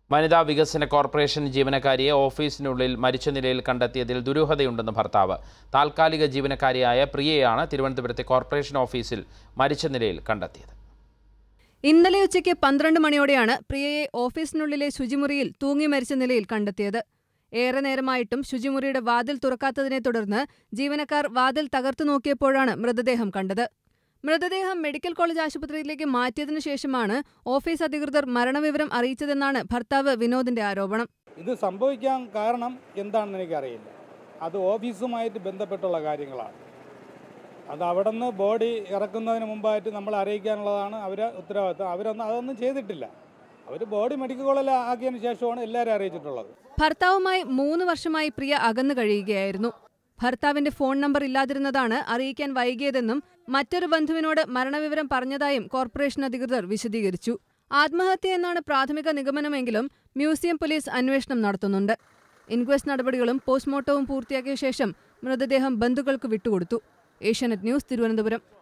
വനിതാ വികസന കോർപ്പറേഷൻ ജീവനക്കാരിയെ ഓഫീസിനുള്ളിൽ മരിച്ച നിലയിൽ കണ്ടെത്തിയതിൽ ദുരൂഹതയുണ്ടെന്ന് ഭർത്താവ് താൽക്കാലിക ജീവനക്കാരിയായ പ്രിയയാണ് തിരുവനന്തപുരത്തെ കോർപ്പറേഷൻ ഓഫീസിൽ മരിച്ച നിലയിൽ കണ്ടെത്തിയത് ഇന്നലെ ഉച്ചയ്ക്ക് പന്ത്രണ്ട് മണിയോടെയാണ് പ്രിയയെ ഓഫീസിനുള്ളിലെ ശുചിമുറിയിൽ തൂങ്ങി മരിച്ച നിലയിൽ കണ്ടെത്തിയത് ഏറെ നേരമായിട്ടും ശുചിമുറിയുടെ വാതിൽ തുറക്കാത്തതിനെ തുടർന്ന് ജീവനക്കാർ വാതിൽ തകർത്തു നോക്കിയപ്പോഴാണ് മൃതദേഹം കണ്ടത് മൃതദേഹം മെഡിക്കൽ കോളേജ് ആശുപത്രിയിലേക്ക് മാറ്റിയതിനു ശേഷമാണ് ഓഫീസ് അധികൃതർ മരണവിവരം അറിയിച്ചതെന്നാണ് ഭർത്താവ് വിനോദിന്റെ ആരോപണം ഇത് സംഭവിക്കാൻ കാരണം എന്താണെന്ന് എനിക്കറിയില്ല അത് ഓഫീസുമായിട്ട് ബന്ധപ്പെട്ടുള്ള കാര്യങ്ങളാണ് അത് അവിടെ നിന്ന് ബോഡി ഇറക്കുന്നതിന് മുമ്പായിട്ട് നമ്മൾ അറിയിക്കാനുള്ളതാണ് അവരെ ഉത്തരവാദിത്വം അവരൊന്നും അതൊന്നും ചെയ്തിട്ടില്ല അവർ ബോഡി മെഡിക്കൽ കോളേജിൽ ആക്കിയതിന് ശേഷമാണ് എല്ലാവരും അറിയിച്ചിട്ടുള്ളത് ഭർത്താവുമായി മൂന്ന് വർഷമായി പ്രിയ അകന്നു കഴിയുകയായിരുന്നു ഭർത്താവിന്റെ ഫോൺ നമ്പർ ഇല്ലാതിരുന്നതാണ് അറിയിക്കാൻ വൈകിയതെന്നും മറ്റൊരു ബന്ധുവിനോട് മരണവിവരം പറഞ്ഞതായും കോർപ്പറേഷൻ അധികൃതർ വിശദീകരിച്ചു ആത്മഹത്യ എന്നാണ് പ്രാഥമിക നിഗമനമെങ്കിലും മ്യൂസിയം പോലീസ് അന്വേഷണം നടത്തുന്നുണ്ട് ഇൻക്വസ്റ്റ് നടപടികളും പോസ്റ്റ്മോർട്ടവും പൂർത്തിയാക്കിയ ശേഷം മൃതദേഹം ബന്ധുക്കൾക്ക് വിട്ടുകൊടുത്തു ഏഷ്യാനെറ്റ് ന്യൂസ് തിരുവനന്തപുരം